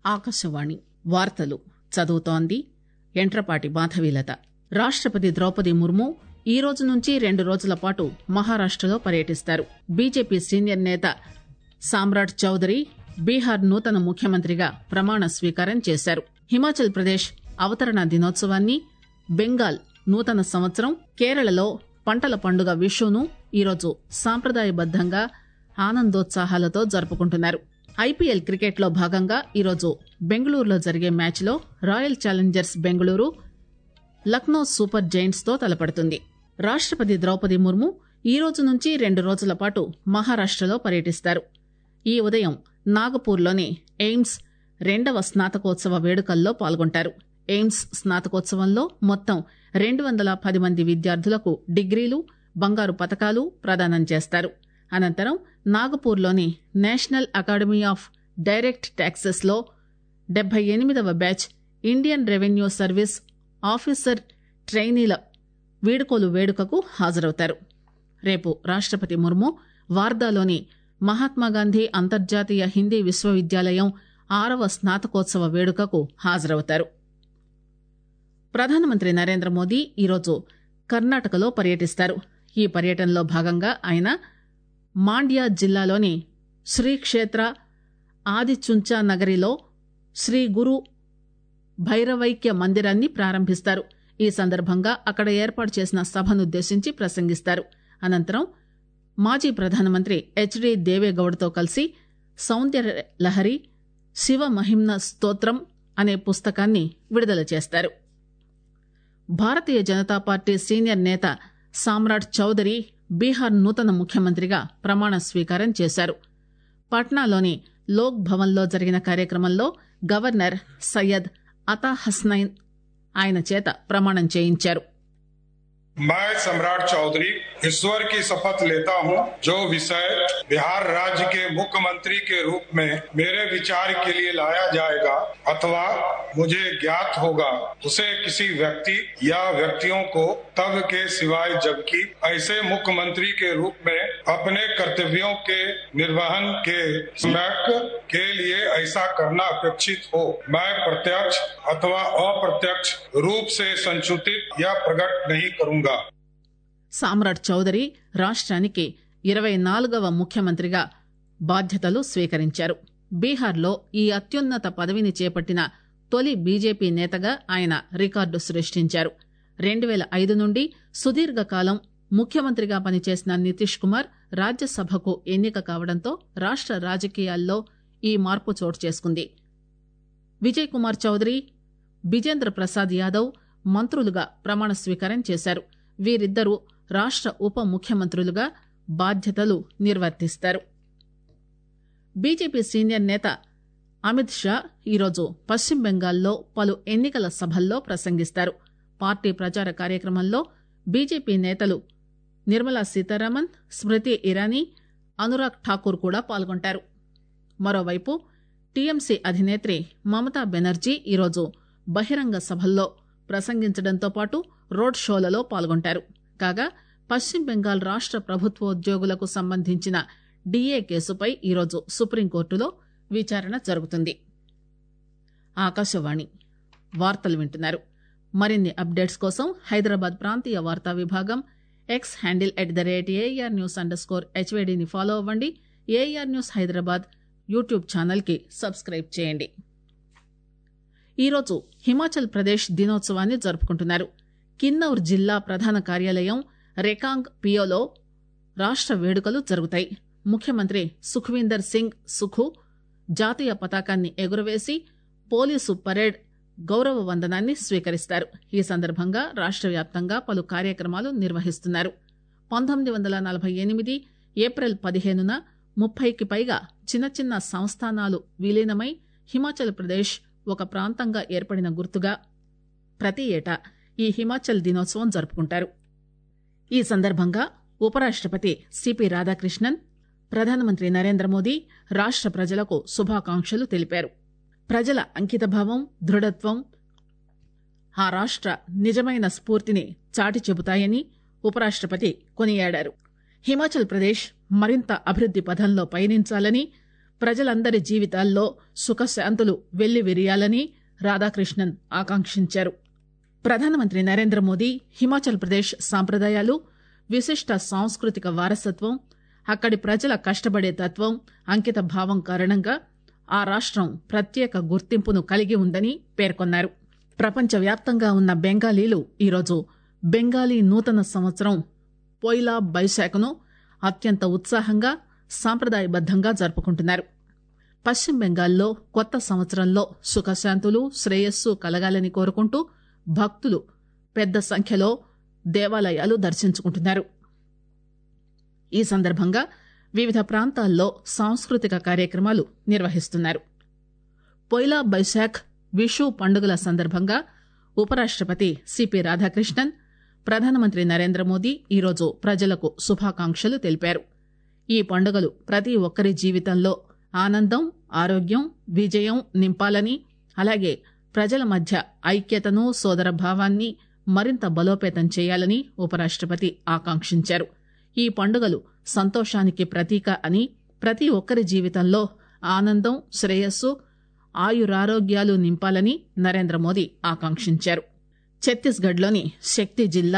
ఆకాశవాణి వార్తలు చదువుతోంది ఎంట్రపాటి మాధవీలత రాష్టపతి ద్రౌపది ముర్ము ఈ రోజు నుంచి రెండు రోజుల పాటు మహారాష్టలో పర్యటిస్తారు బీజేపీ సీనియర్ నేత సామ్రాట్ చౌదరి బీహార్ నూతన ముఖ్యమంత్రిగా ప్రమాణ స్వీకారం చేశారు హిమాచల్ ప్రదేశ్ అవతరణ దినోత్సవాన్ని బెంగాల్ నూతన సంవత్సరం కేరళలో పంటల పండుగ విషును ఈరోజు సాంప్రదాయబద్దంగా ఆనందోత్సాహాలతో జరుపుకుంటున్నారు ఐపీఎల్ క్రికెట్లో భాగంగా ఈరోజు బెంగళూరులో జరిగే మ్యాచ్లో Royal Challengers Bengaluru Lucknow Super Giants తో తలపడుతుంది రాష్టపతి ద్రౌపది ముర్ము ఈ రోజు నుంచి రెండు రోజుల పాటు మహారాష్టలో పర్యటిస్తారు ఈ ఉదయం నాగపూర్లోని ఎయిమ్స్ రెండవ స్నాతకోత్సవ వేడుకల్లో పాల్గొంటారు ఎయిమ్స్ స్నాతకోత్సవంలో మొత్తం రెండు వందల పది మంది విద్యార్థులకు డిగ్రీలు బంగారు పతకాలు ప్రదానం చేస్తారు అనంతరం నాగపూర్లోని National Academy of Direct Taxes లో డెబ్బై ఎనిమిదవ batch Indian Revenue Service officer ట్రైనీల వీడుకోలు వేడుకకు హాజరవుతారు రేపు రాష్టపతి ముర్ము వార్దాలోని మహాత్మాగాంధీ అంతర్జాతీయ హిందీ విశ్వవిద్యాలయం ఆరవ స్నాతకోత్సవ వేడుకకు హాజరవుతారు ప్రధానమంత్రి నరేంద్ర మోదీ ఈరోజు కర్ణాటకలో పర్యటిస్తారు ఈ పర్యటనలో భాగంగా ఆయన మాండ్యా జిల్లాలోని శ్రీక్షేత్ర ఆదిచుంచా నగరిలో శ్రీ గురు భైరవైక్య మందిరాన్ని ప్రారంభిస్తారు ఈ సందర్భంగా అక్కడ ఏర్పాటు చేసిన సభనుద్దేశించి ప్రసంగిస్తారు అనంతరం మాజీ ప్రధానమంత్రి హెచ్డి దేవేగౌడతో కలిసి సౌందర్య లహరి శివ మహిమ్న స్తోత్రం అనే పుస్తకాన్ని విడుదల చేస్తారు భారతీయ జనతా పార్టీ సీనియర్ నేత సామ్రాట్ చౌదరి బీహార్ నూతన ముఖ్యమంత్రిగా ప్రమాణ స్వీకారం చేశారు పాట్నాలోని లోక్ భవన్లో జరిగిన కార్యక్రమంలో గవర్నర్ సయ్యద్ అతా హస్నైన్ ఆయన చేత ప్రమాణం చేయించారు मैं सम्राट चौधरी ईश्वर की शपथ लेता हूं जो विषय बिहार राज्य के मुख्यमंत्री के रूप में मेरे विचार के लिए लाया जाएगा अथवा मुझे ज्ञात होगा उसे किसी व्यक्ति या व्यक्तियों को तब के सिवाय जबकि ऐसे मुख्यमंत्री के रूप में अपने कर्तव्यों के निर्वहन के समय के लिए ऐसा करना अपेक्षित हो मैं प्रत्यक्ष अथवा अप्रत्यक्ष रूप से संशोधित या प्रकट नहीं करूंगा సామ్రాట్ చౌదరి రాష్ట్రానికి ఇరవై నాలుగవ ముఖ్యమంత్రిగా బాధ్యతలు స్వీకరించారు బీహార్లో ఈ అత్యున్నత పదవిని చేపట్టిన తొలి బీజేపీ నేతగా ఆయన రికార్డు సృష్టించారు రెండు పేల ఐదు నుండి సుదీర్ఘకాలం ముఖ్యమంత్రిగా పనిచేసిన నితీష్ కుమార్ రాజ్యసభకు ఎన్నిక కావడంతో రాష్ట రాజకీయాల్లో ఈ మార్పు చోటు చేసుకుంది విజయ్ కుమార్ చౌదరి బిజేంద్ర ప్రసాద్ యాదవ్ మంత్రులుగా ప్రమాణ స్వీకారం చేశారు వీరిద్దరూ రాష్ట ఉప ముఖ్యమంత్రులుగా బాధ్యతలు నిర్వర్తిస్తారు బీజేపీ సీనియర్ నేత అమిత్ షా ఈరోజు పశ్చిమ బెంగాల్లో పలు ఎన్నికల సభల్లో ప్రసంగిస్తారు పార్టీ ప్రచార కార్యక్రమంలో బీజేపీ నేతలు నిర్మలా సీతారామన్ స్మృతి ఇరానీ అనురాగ్ ఠాకూర్ కూడా పాల్గొంటారు మరోవైపు టీఎంసీ అధినేత్రి మమతా బెనర్జీ ఈరోజు బహిరంగ సభల్లో ప్రసంగించడంతో పాటు రోడ్ షోలలో పాల్గొంటారు కాగా పశ్చిమ బెంగాల్ రాష్ట ప్రభుత్వోద్యోగులకు సంబంధించిన డీఏ కేసుపై ఈరోజు సుప్రీంకోర్టులో విచారణ జరుగుతుంది ఆకాశవాణి వార్తలు వింటున్నారు మరిన్ని అప్డేట్స్ కోసం హైదరాబాద్ ప్రాంతీయ వార్తా విభాగం X handle at the rate AIR news underscore హెచ్వేడిని ఫాలో అవ్వండి AIR news Hyderabad YouTube channel కి సబ్స్క్రైబ్ చేయండి ఈరోజు హిమాచల్ ప్రదేశ్ దినోత్సవాన్ని జరుపుకుంటున్నారు కిన్నౌర్ జిల్లా ప్రధాన కార్యాలయం రెకాంగ్ పియోలో రాష్ట వేడుకలు జరుగుతాయి ముఖ్యమంత్రి సుఖ్వీందర్ సింగ్ సుఖు జాతీయ పతాకాన్ని ఎగురవేసి పోలీసు పరేడ్ గౌరవ వందనాన్ని స్వీకరిస్తారు ఈ సందర్భంగా రాష్ట వ్యాప్తంగా పలు కార్యక్రమాలు నిర్వహిస్తున్నారు పంతొమ్మిది వందల నలభై ఎనిమిది ఏప్రిల్ పదిహేనున ముప్పైకి పైగా చిన్న చిన్న సంస్థానాలు విలీనమై హిమాచల్ ప్రదేశ్ ఒక ప్రాంతంగా ఏర్పడిన గుర్తుగా ప్రతి ఏటా ఈ హిమాచల్ దినోత్సవం జరుపుకుంటారు ఈ సందర్భంగా ఉపరాష్టపతి సిపి రాధాకృష్ణన్ ప్రధానమంత్రి నరేంద్ర మోదీ రాష్ట ప్రజలకు శుభాకాంక్షలు తెలిపారు ప్రజల అంకితభావం దృఢత్వం ఆ రాష్ట నిజమైన స్ఫూర్తిని చాటి చెబుతాయని ఉపరాష్టపతి కొనియాడారు హిమాచల్ ప్రదేశ్ మరింత అభివృద్ది పథంలో పయనించాలని ప్రజలందరి జీవితాల్లో సుఖశాంతులు వెల్లి విరియాలని రాధాకృష్ణన్ ఆకాంక్షించారు ప్రధానమంత్రి నరేంద్ర మోదీ హిమాచల్ ప్రదేశ్ సాంప్రదాయాలు విశిష్ట సాంస్కృతిక వారసత్వం అక్కడి ప్రజల కష్టపడే తత్వం అంకిత భావం కారణంగా ఆ రాష్టం ప్రత్యేక గుర్తింపును కలిగి ఉందని పేర్కొన్నారు ప్రపంచవ్యాప్తంగా ఉన్న బెంగాలీలు ఈరోజు బెంగాలీ నూతన సంవత్సరం పోయిలా బైశాఖను అత్యంత ఉత్సాహంగా సాంప్రదాయబద్దంగా జరుపుకుంటున్నారు పశ్చిమ బెంగాల్లో కొత్త సంవత్సరంలో సుఖశాంతులు శ్రేయస్సు కలగాలని కోరుకుంటూ భక్తులు పెద్ద సంఖ్యలో దేవాలయాలు దర్శించుకుంటున్నారు ఈ సందర్భంగా వివిధ ప్రాంతాల్లో సాంస్కృతిక కార్యక్రమాలు నిర్వహిస్తున్నారు పొయిలా బైశాఖ్ విషు పండుగల సందర్భంగా ఉపరాష్టపతి సిపి రాధాకృష్ణన్ ప్రధానమంత్రి నరేంద్ర మోదీ ఈరోజు ప్రజలకు శుభాకాంక్షలు తెలిపారు ఈ పండుగలు ప్రతి ఒక్కరి జీవితంలో ఆనందం ఆరోగ్యం విజయం నింపాలని అలాగే ప్రజల మధ్య ఐక్యతను సోదరభావాన్ని మరింత బలోపేతం చేయాలని ఉపరాష్టపతి ఆకాంక్షించారు ఈ పండుగలు సంతోషానికి ప్రతీక అని ప్రతి ఒక్కరి జీవితంలో ఆనందం శ్రేయస్సు ఆయురారోగ్యాలు నింపాలని నరేంద్ర మోదీ ఆకాంక్షించారు ఛత్తీస్గఢ్లోని శక్తి జిల్లా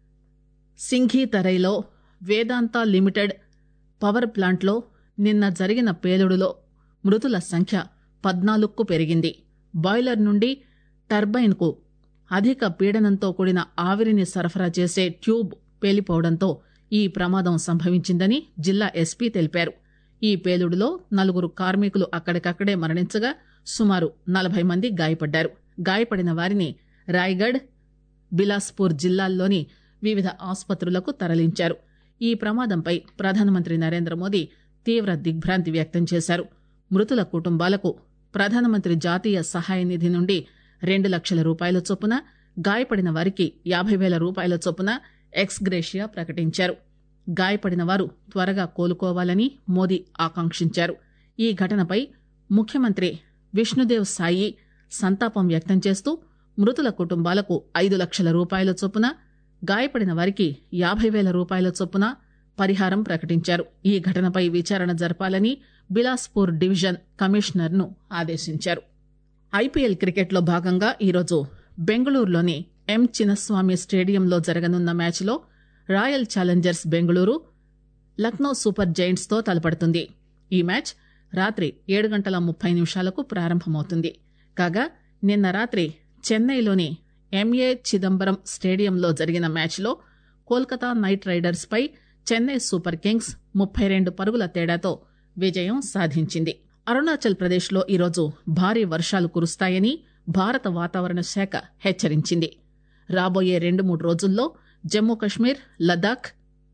సింఘీతరైలో వేదాంత లిమిటెడ్ పవర్ ప్లాంట్లో నిన్న జరిగిన పేలుడులో మృతుల సంఖ్య పద్నాలుగుకు పెరిగింది బాయిలర్ నుండి టర్బైన్కు అధిక పీడనంతో కూడిన ఆవిరిని సరఫరా చేసే ట్యూబ్ పేలిపోవడంతో ఈ ప్రమాదం సంభవించిందని జిల్లా ఎస్పీ తెలిపారు ఈ పేలుడులో నలుగురు కార్మికులు అక్కడికక్కడే మరణించగా సుమారు నలభై మంది గాయపడ్డారు గాయపడిన వారిని రాయ్గఢ్ బిలాస్పూర్ జిల్లాల్లోని వివిధ ఆసుపత్రులకు తరలించారు ఈ ప్రమాదంపై ప్రధానమంత్రి నరేంద్ర మోదీ తీవ్ర దిగ్భ్రాంతి వ్యక్తం చేశారు మృతుల కుటుంబాలకు ప్రధానమంత్రి జాతీయ సహాయ నిధి నుండి రెండు లక్షల రూపాయల చొప్పున గాయపడిన వారికి యాభై వేల రూపాయల చొప్పున ఎక్స్గ్రేషియా ప్రకటించారు గాయపడిన వారు త్వరగా కోలుకోవాలని మోదీ ఆకాంక్షించారు ఈ ఘటనపై ముఖ్యమంత్రి విష్ణుదేవ్ సాయి సంతాపం వ్యక్తం చేస్తూ మృతుల కుటుంబాలకు ఐదు లక్షల రూపాయల చొప్పున గాయపడిన వారికి యాభై వేల రూపాయల చొప్పున పరిహారం ప్రకటించారు ఈ ఘటనపై విచారణ జరపాలని బిలాస్పూర్ డివిజన్ కమిషనర్ ను ఆదేశించారు ఐపీఎల్ క్రికెట్లో భాగంగా ఈరోజు బెంగళూరులోని ఎం చిన్నస్వామి స్టేడియంలో జరగనున్న మ్యాచ్లో Royal Challengers Bengaluru Lucknow Super Giants తో తలపడుతుంది ఈ మ్యాచ్ రాత్రి ఏడు గంటల ముప్పై నిమిషాలకు ప్రారంభమవుతుంది కాగా నిన్న రాత్రి చెన్నైలోని ఎంఏ చిదంబరం స్టేడియంలో జరిగిన మ్యాచ్లో కోల్కతా నైట్ రైడర్స్ పై చెన్నై సూపర్ కింగ్స్ ముప్పై రెండు పరుగుల తేడాతో విజయం సాధించింది అరుణాచల్ ప్రదేశ్లో ఈరోజు భారీ వర్షాలు కురుస్తాయని భారత వాతావరణ శాఖ హెచ్చరించింది రాబోయే రెండు మూడు రోజుల్లో జమ్మూ కశ్మీర్ లద్దాఖ్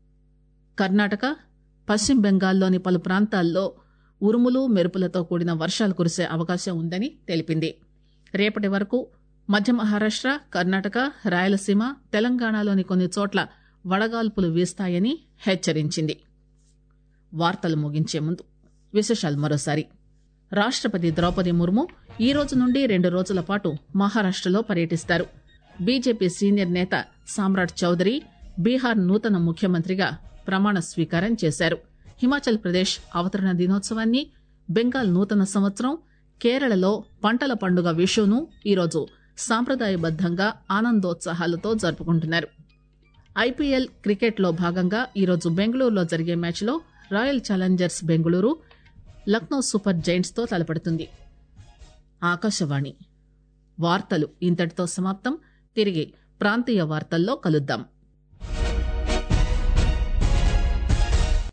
కర్ణాటక పశ్చిమ బెంగాల్లోని పలు ప్రాంతాల్లో ఉరుములు మెరుపులతో కూడిన వర్షాలు కురిసే అవకాశం ఉందని తెలిపింది రేపటి వరకు మధ్య మహారాష్ట కర్ణాటక రాయలసీమ తెలంగాణలోని కొన్ని చోట్ల వడగాల్పులు వీస్తాయని హెచ్చరించింది వార్తలు ముగించే ముందు విశేషాలు మరోసారి రాష్టపతి ద్రౌపది ముర్ము ఈ రోజు నుండి రెండు రోజుల పాటు మహారాష్టలో పర్యటిస్తారు బీజేపీ సీనియర్ నేత సామ్రాట్ చౌదరి బీహార్ నూతన ముఖ్యమంత్రిగా ప్రమాణ స్వీకారం చేశారు హిమాచల్ ప్రదేశ్ అవతరణ దినోత్సవాన్ని బెంగాల్ నూతన సంవత్సరం కేరళలో పంటల పండుగ విషును ఈరోజు సాంప్రదాయబద్దంగా ఆనందోత్సాహాలతో జరుపుకుంటున్నారు ఐపీఎల్ క్రికెట్లో భాగంగా ఈరోజు బెంగళూరులో జరిగే మ్యాచ్లో Royal Challengers Bengaluru Lucknow Super Giants తో తలపడుతుంది ఆకాశవాణి వార్తలు ఇంతటితో సమాప్తం తిరిగి ప్రాంతీయ వార్తల్లో కలుద్దాం